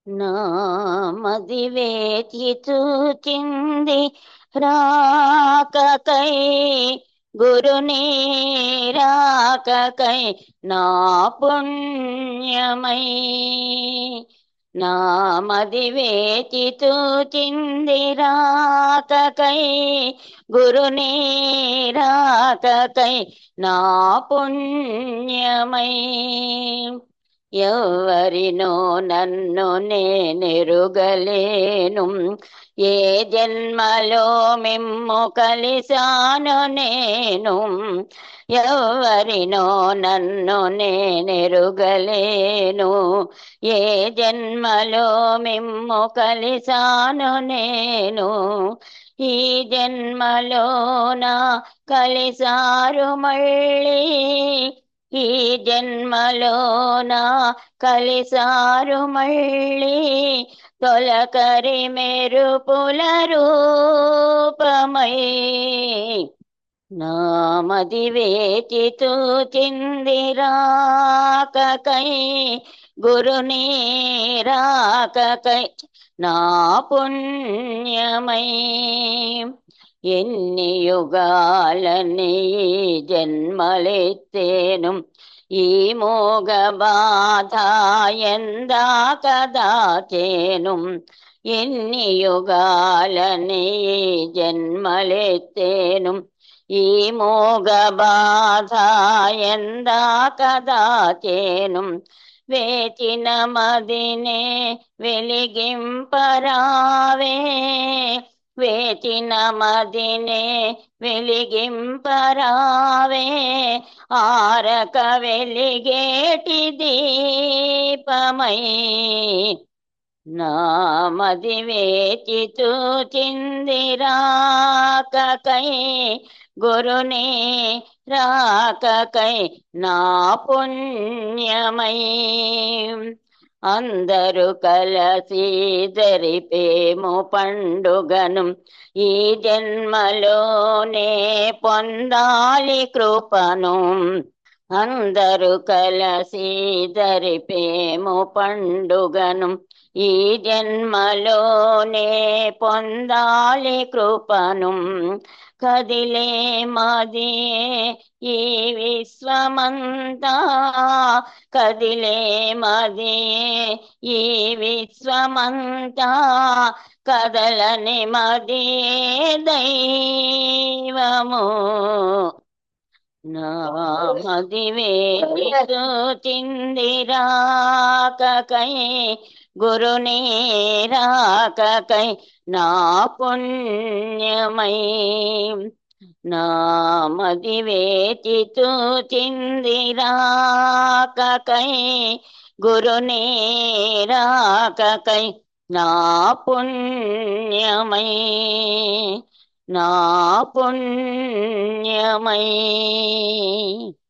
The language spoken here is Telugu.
నామది వేచి చూచింది రాకకై గురుని రాకకై నా పుణ్యమై నామది వేచి చూచింది రాకకై గురుని రాకకై నా పుణ్యమై ఎవరినో నన్ను నేనెరుగలేను ఏ జన్మలో మిమ్ము కలిశాను నేను ఎవరినో నన్ను నేనెరుగలేను ఏ జన్మలో మిమ్ము కలిశాను నేను ఈ జన్మలోన కలిసారు మళ్ళీ ఈ జన్మలోన కలిసారు మళ్ళీ తొలకరి మెరుపుల రూపమై నామది వేచి తూచింది రాకకై గురుని రాకకై నా పుణ్యమై ఎన్ని యుగాలని జన్మలెత్తేను ఈ మోగ బాధ ఎందాక దాచేను ఎన్ని యుగాలని జన్మలెత్తేను ఈ మోగ బాధ ఎందాక దాచేను వేచిన మదినే వెలిగింపరావే వేచిన మదినే వెలిగింపరావే ఆరక వెలిగేటి దీపమై నామది వేచి చూచింది రాకకై గురుని రాకకై నా పుణ్యమై అందరూ కలసి జరిపేము పండుగను ఈ జన్మలోనే పొందాలి కృపను అందరూ కలసి జరిపేము పండుగను ఈ జన్మలోనే పొందాలి కృపను కదిలే మది ఈ విశ్వమంతా కదిలే మది ఈ విశ్వమంతా కదలని మది దైవము నామది వేచింది రాకకై గురుని రాకకై నా పుణ్యమై నామది వేచి చూచింది రాకకై గురుని రాకకై నా పుణ్యమై నా పుణ్యమై